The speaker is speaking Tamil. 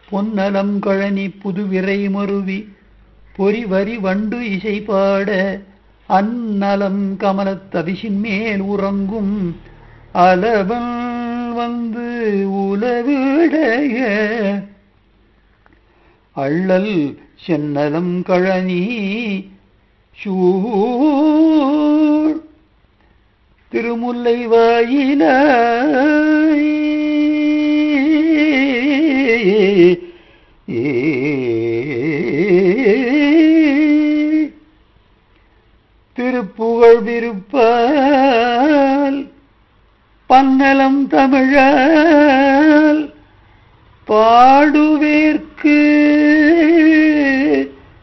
பொன்னலம் கழனி புதுவிரை மருவி பொறிவரி வண்டு இசை பாட அந்நலம் கமலத் தவிசின் மேல் உறங்கும் அலவன் வந்து உலவிடைய அள்ளல் சென்னலம் கழனி சூழ் திருமுல்லை வாயிலாய் திருப்புகழ் விருப்பால் பன்னலம் தமிழால் பாடுவேற்கு